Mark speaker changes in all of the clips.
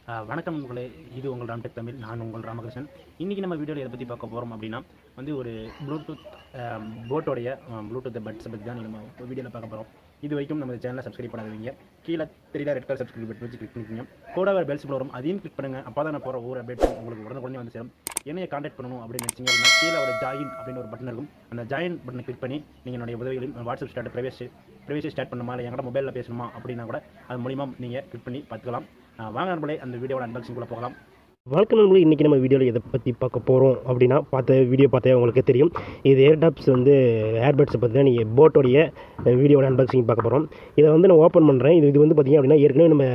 Speaker 1: அஹ் வணக்கம் உங்களே இது உங்கள் ராம்டெக் தமிழ் நான் உங்கள் ராமகிருஷ்ணன் இன்றைக்கி நம்ம வீடியோவில் எதை பற்றி பார்க்க போகிறோம் அப்படின்னா வந்து ஒரு ப்ளூடூத் போட்டோடைய ப்ளூடூத் பட்ஸை பற்றி தான் நம்ம வீடியோவில் பார்க்க போகிறோம் இது வரைக்கும் நம்ம சேனலை சப்ஸ்கிரைப் பண்ணாதீங்க கீழே தெரியல ரெட் கலர் சப்ஸ்கிரைப் பட்டன் வச்சு கிளிக் பண்ணிக்கோங்க கோடாவர் பெல்ஸ் வரும் அதையும் கிளிக் பண்ணுங்கள் அப்போ தான் நான் போகிற ஒவ்வொரு அப்டேட்ஸும் உங்களுக்கு உடனே வந்து சேரும் என்னைய காண்டாக்ட் பண்ணணும் அப்படின்னு நினச்சிங்க அப்படின்னா கீழே ஒரு ஜாயின் அப்படின்னு ஒரு பட்டன் இருக்கும் அந்த ஜாயின் பட்டனை கிளிக் பண்ணி நீங்கள் என்னுடைய உதவிகளையும் WhatsApp start privacy privacy start பண்ணணுமா இல்லை என்கிட்ட மொபைலில் பேசணுமா அப்படின்னா கூட அது மூலிமா நீங்கள் கிளிக் பண்ணி பார்த்துக்கலாம் அஹ் வாங்க நண்பர்களே அந்த வீடியோட அன்பாக்சிங் கூட போகலாம்
Speaker 2: வணக்கம் நண்பர்களே இன்றைக்கி நம்ம வீடியோவில் எதை பற்றி பார்க்க போகிறோம் அப்படின்னா பார்த்த வீடியோ பார்த்தே உங்களுக்கு தெரியும் இது ஏர்டாப்ஸ் வந்து ஏர்பட்ஸை பற்றி தான் நீங்கள் போட்டோடைய வீடியோட அன்பாக்சிங் பார்க்க போகிறோம் இதை வந்து நான் ஓப்பன் பண்ணுறேன் இது இது வந்து பார்த்திங்க அப்படின்னா ஏற்கனவே நம்ம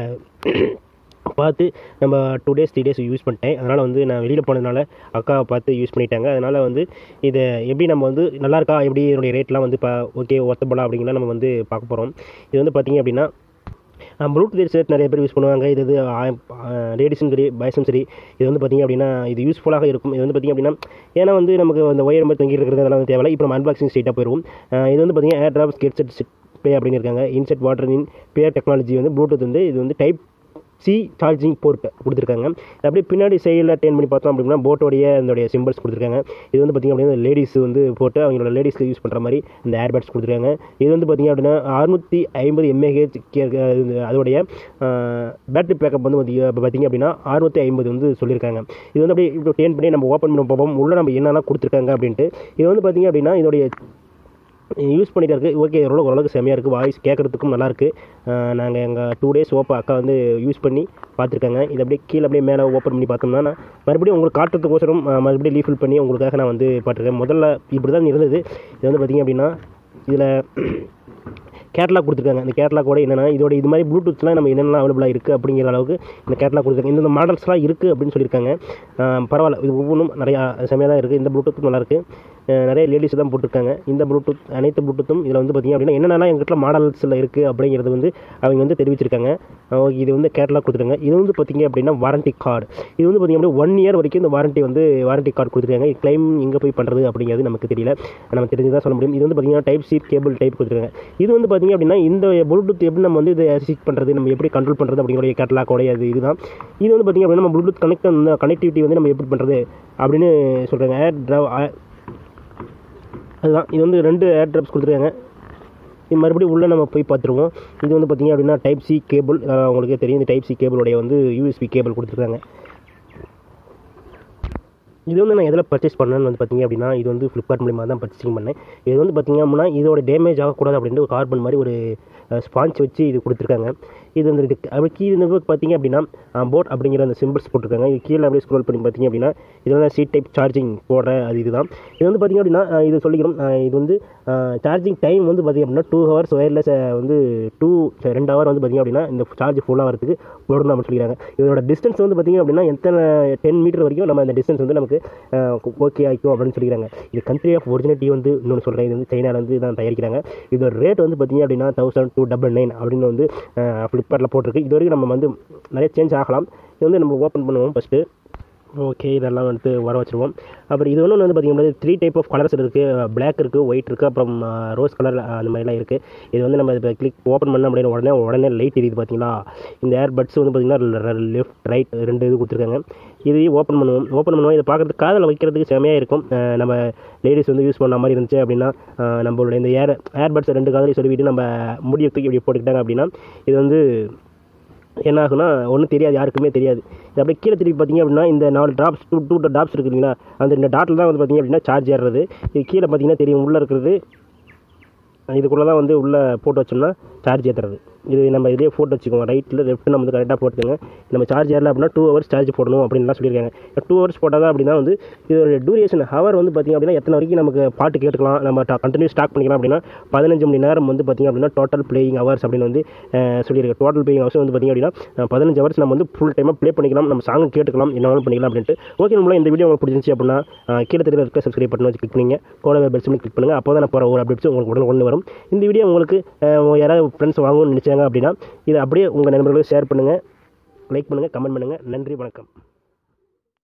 Speaker 2: பார்த்து நம்ம two days three days use பண்ணிட்டேன் அதனால் வந்து நான் வெளியில் போனதுனால அக்காவை பார்த்து யூஸ் பண்ணிட்டாங்க அதனால் வந்து இதை எப்படி நம்ம வந்து நல்லா இருக்கா எப்படி இதனுடைய ரேட்லாம் வந்து இப்போ ஓகே ஒர்த்தபுளா அப்படிங்கலாம் நம்ம வந்து பார்க்க போகிறோம் இது வந்து பார்த்திங்க அப்படின்னா ப்ளூடூத் ஹெட்செட் நிறைய பேர் யூஸ் பண்ணுவாங்க இது இது லேடிஸும் சரி பாய்ஸும் சரி இது வந்து பார்த்திங்க அப்படின்னா இது யூஸ்ஃபுல்லாக இருக்கும் இது வந்து பார்த்திங்க அப்படின்னா ஏன்னா வந்து நமக்கு அந்த ஒயர் மாதிரி தொங்கி இருக்கிறது அதெல்லாம் வந்து தேவையில்லை இப்போ நம்ம அன்பாக்சிங் ஸ்ட்ரெயிட்டாக போயிடுவோம் அஹ் இது வந்து பார்த்திங்கன்னா ஏர் ட்ராப்ஸ் ஹெட்செட் பே அப்படின்னு இருக்காங்க இன்செட் வாட்டர் இன் பேர் டெக்னாலஜி வந்து ப்ளூடூத் வந்து இது வந்து டைப் சி சார்ஜிங் போர்ட் கொடுத்துருக்காங்க இது அப்படியே பின்னாடி சைடில் டேன் பண்ணி பார்த்தோம் அப்படின்னா போட்டோடைய இதோடைய சிம்பிள்ஸ் கொடுத்துருக்காங்க இது வந்து பார்த்திங்க அப்படின்னா லேடிஸ் வந்து போட்டு அவங்களோட லேடிஸ்க்கு யூஸ் பண்ணுற மாதிரி இந்த ஏர்பட்ஸ் கொடுத்துருக்காங்க இது வந்து பார்த்திங்க அப்படின்னா அறுநூற்றி ஐம்பது எம்ஏஹெச் அதோடைய பேட்டரி பேக்கப் வந்து பார்த்திங்க பார்த்திங்க அப்படின்னா அறுநூற்றி ஐம்பது வந்து சொல்லியிருக்காங்க இது வந்து அப்படியே இப்போ டேன் பண்ணி நம்ம ஓப்பன் பண்ண பார்ப்போம் உள்ளே நம்ம என்னென்ன கொடுத்துருக்காங்க அப்படின்ட்டு இது வந்து பார்த்திங்க அப்படின்னா இதோடைய யூஸ் பண்ணிட்டு இருக்கு ஓகே ஓரளவுக்கு ஓரளவுக்கு செம்மையாக இருக்குது வாய்ஸ் கேட்குறதுக்கும் நல்லாயிருக்கு நாங்கள் எங்கள் டூ டேஸ் ஓப்பன் அக்கா வந்து யூஸ் பண்ணி பார்த்துருக்காங்க இது அப்படியே கீழே அப்படியே மேலே ஓப்பன் பண்ணி பார்த்தோம்னா நான் மறுபடியும் உங்களுக்கு காட்டுறதுக்கோசரம் அஹ், மறுபடியும் ரீஃபில் பண்ணி உங்களுக்காக நான் வந்து பார்த்துருக்கேன் முதல்ல இப்படி தான் இருந்தது இது வந்து பார்த்திங்க அப்படின்னா இதில் கேட்லாக் கொடுத்துருக்காங்க இந்த கேட்லாக்கோட என்னென்னா இதோட இது மாதிரி ப்ளூடூத்லாம் நம்ம என்னென்ன அவைலபிளாக இருக்குது அப்படிங்கிற அளவுக்கு இந்த கேட்லாக் கொடுத்துருக்காங்க இந்த மாடல்ஸ்லாம் இருக்குது அப்படின்னு சொல்லியிருக்காங்க ஆஹ் பரவாயில்ல இது ஒவ்வொன்றும் நிறையா செமையாக தான் இருக்குது இந்த ப்ளூடூத்தும் நல்லாயிருக்கு அஹ் நிறைய லேடிஸ் தான் போட்டிருக்காங்க இந்த ப்ளூடூத் அனைத்து ப்ளூடூத்தும் இதில் வந்து பார்த்திங்க அப்படின்னா என்னென்னலாம் எங்கிட்ட மாடல்ஸில் இருக்குது அப்படிங்கிறது வந்து அவங்க வந்து தெரிவிச்சிருக்காங்க ஓகே இது வந்து கேட்லாக் கொடுத்துருக்காங்க இது வந்து பார்த்திங்க அப்படின்னா வாரண்டி கார்டு இது வந்து பார்த்திங்க அப்படின்னா ஒன் இயர் வரைக்கும் இந்த வாரண்டி வந்து வாரண்டி கார்டு கொடுத்துருக்காங்க கிளைம் எங்கே போய் பண்ணுறது அப்படிங்கிறது நமக்கு தெரியல நம்ம தெரிஞ்சு தான் சொல்ல முடியும் இது வந்து பார்த்திங்கன்னா டைப் சி கேபிள் டைப் கொடுத்துருக்காங்க இது வந்து பார்த்திங்க அப்படின்னா இந்த ப்ளூடூத் எப்படி நம்ம வந்து இதை அசிக் பண்ணுறது நம்ம எப்படி கண்ட்ரோல் பண்ணுறது அப்படிங்கிற கேட்லாக்கோடைய அது இதுதான் இது வந்து பார்த்திங்க அப்படின்னா நம்ம ப்ளூடூத் கனெக்ட் கனெக்டிவிட்டி வந்து நம்ம எப்படி பண்ணுறது அப்படின்னு சொல்கிறாங்க ஏர் ட்ராவ் அதுதான் இது வந்து ரெண்டு ஏர் ட்ராப்ஸ் கொடுத்துருக்காங்க இது மறுபடியும் உள்ளே நம்ம போய் பார்த்துருவோம் இது வந்து பார்த்திங்க அப்படின்னா டைப் சி கேபிள் உங்களுக்கே தெரியும் இந்த டைப் சி கேபிளுடைய வந்து யூஎஸ்பி கேபிள் கொடுத்துருக்காங்க இது வந்து நான் எதில் பர்ச்சேஸ் பண்ணேன்னு வந்து பார்த்திங்க அப்படின்னா இது வந்து ஃப்ளிப்கார்ட் மூலிமா தான் பர்ச்சேசிங் பண்ணேன் இது வந்து பார்த்திங்க அப்படின்னா இதோட டேமேஜ் ஆகக்கூடாது அப்படின்ட்டு ஒரு கார்பன் மாதிரி ஒரு ஸ்பாஞ்ச் வச்சு இது கொடுத்துருக்காங்க இது வந்து இதுக்கு அப்படி கீழே இந்த பக்கம் பார்த்தீங்க அப்படின்னா போட் அப்படிங்கிற அந்த சிம்பிள்ஸ் போட்டிருக்காங்க இது கீழே அப்படியே ஸ்க்ரோல் பண்ணி பார்த்தீங்க அப்படின்னா இது வந்து சி டைப் சார்ஜிங் போடுற அது இதுதான் இது வந்து பார்த்திங்க அப்படின்னா அஹ் இது சொல்லிக்கிறோம் அஹ் இது வந்து சார்ஜிங் டைம் வந்து பார்த்திங்க அப்படின்னா டூ ஹவர்ஸ் ஒயர்லெஸ் வந்து டூ ரெண்டு ஹவர் வந்து பார்த்திங்க அப்படின்னா இந்த சார்ஜ் ஃபுல்லாக வரதுக்கு போடணும் அப்படின்னு சொல்லிக்கிறாங்க இதோட டிஸ்டன்ஸ் வந்து பார்த்திங்க அப்படின்னா எத்தனை டென் மீட்டர் வரைக்கும் நம்ம அந்த டிஸ்டன்ஸ் வந்து நமக்கு ஓகே ஆகிக்கும் அப்படின்னு சொல்லிக்கிறாங்க இது கண்ட்ரி ஆஃப் ஒரிஜினிட்டி வந்து இன்னொன்று சொல்கிறேன் இது வந்து சைனால வந்து தான் தயாரிக்கிறாங்க இதோட ரேட் வந்து பார்த்திங்க அப்படின்னா தௌசண்ட் டூ டபுள் நைன் அப்படின்னு வந்து ஃப்ளிப்கார்ட்டில் போட்டிருக்கு இது வரைக்கும் நம்ம வந்து நிறைய சேஞ்ச் ஆகலாம் இது வந்து நம்ம ஓப்பன் பண்ணுவோம் ஃபஸ்ட்டு ஓகே இதெல்லாம் வந்து வர வச்சுருவோம் அப்புறம் இது ஒன்று வந்து பார்த்திங்கன்னா த்ரீ டைப் ஆஃப் கலர்ஸ் இருக்குது பிளாக் இருக்குது ஒயிட் இருக்குது அப்புறம் ரோஸ் கலர் அந்த மாதிரிலாம் இருக்குது இது வந்து நம்ம இப்போ கிளிக் ஓப்பன் பண்ண அப்படின்னா உடனே உடனே லைட் எரியுது பார்த்தீங்களா இந்த ஏர் பட்ஸ் வந்து பார்த்திங்கன்னா லெஃப்ட் ரைட் ரெண்டு இது கொடுத்துருக்காங்க இதையும் ஓப்பன் பண்ணுவோம் ஓப்பன் பண்ணுவோம் இதை பார்க்குறதுக்கு காதில் வைக்கிறதுக்கு செமையாக இருக்கும் அஹ் நம்ம லேடிஸ் வந்து யூஸ் பண்ண மாதிரி இருந்துச்சு அப்படின்னா அஹ் நம்மளுடைய இந்த ஏர் ஏர்பட்ஸ் ரெண்டு காதலையும் சொல்லிவிட்டு நம்ம முடியை தூக்கி இப்படி போட்டுக்கிட்டாங்க அப்படின்னா இது வந்து என்ன ஆகுனா ஒன்றும் தெரியாது யாருக்குமே தெரியாது இது அப்படியே கீழே திருப்பி பார்த்தீங்க அப்படின்னா இந்த நாலு ட்ராப்ஸ் டூ டூ ட்ராப்ஸ் இருக்கு இல்லைங்களா அந்த இந்த டாட்டில் தான் வந்து பார்த்தீங்க அப்படின்னா சார்ஜ் ஏறுறது இது கீழே பார்த்தீங்கன்னா தெரியும் உள்ளே இருக்கிறது இதுக்குள்ளே தான் வந்து உள்ளே போட்டு வச்சோம்னா சார்ஜ் ஏற்றுறது இது நம்ம இதே போட்டு வச்சுக்கோங்க ரைட்டில் லெஃப்ட் நம்ம வந்து கரெக்டாக போட்டுக்கோங்க நம்ம சார்ஜ் ஏறல அப்படின்னா டூ ஹவர்ஸ் சார்ஜ் போடணும் அப்படின்லாம் சொல்லியிருக்காங்க டூ ஹவர்ஸ் போட்டால் தான் அப்படின்னா வந்து இதோட டூரேஷன் ஹவர் வந்து பார்த்திங்க அப்படின்னா எத்தனை வரைக்கும் நமக்கு பாட்டு கேட்டுக்கலாம் நம்ம கண்டினியூ ஸ்டாக் பண்ணிக்கலாம் அப்படின்னா பதினஞ்சு மணி நேரம் வந்து பார்த்திங்க அப்படின்னா டோட்டல் பிளேயிங் ஹவர்ஸ் அப்படின்னு வந்து அஹ், சொல்லியிருக்கு டோட்டல் பிளேயிங் ஹவர்ஸ் வந்து பார்த்திங்க அப்படின்னா அஹ், பதினஞ்சு ஹவர்ஸ் நம்ம வந்து ஃபுல் டைமாக ப்ளே பண்ணிக்கலாம் நம்ம சாங் கேட்டுக்கலாம் என்ன வேணாலும் பண்ணிக்கலாம் அப்படின்ட்டு ஓகே நம்மள இந்த வீடியோ உங்களுக்கு பிடிச்சிருந்துச்சு அப்படின்னா அஹ், கீழே தெரியல இருக்க சப்ஸ்கிரைப் பட்டன் வச்சு கிளிக் பண்ணிங்க கோட பெல்ஸ் பண்ணி கிளிக் பண்ணுங்கள் அப்போ தான் நான் போகிற ஒரு அப்டேட்ஸ் உங்களுக்கு உடனே ஒன்று வரும் இந்த வீடியோ உங்களுக்கு அஹ், யாராவது ஃப்ரெண்ட்ஸ் வாங்கணும்னு நினச்சாங்க அப்படின்னா இதை அப்படியே உங்கள் நண்பர்களுக்கு ஷேர் பண்ணுங்கள் லைக் பண்ணுங்கள் கமெண்ட் பண்ணுங்கள் நன்றி வணக்கம்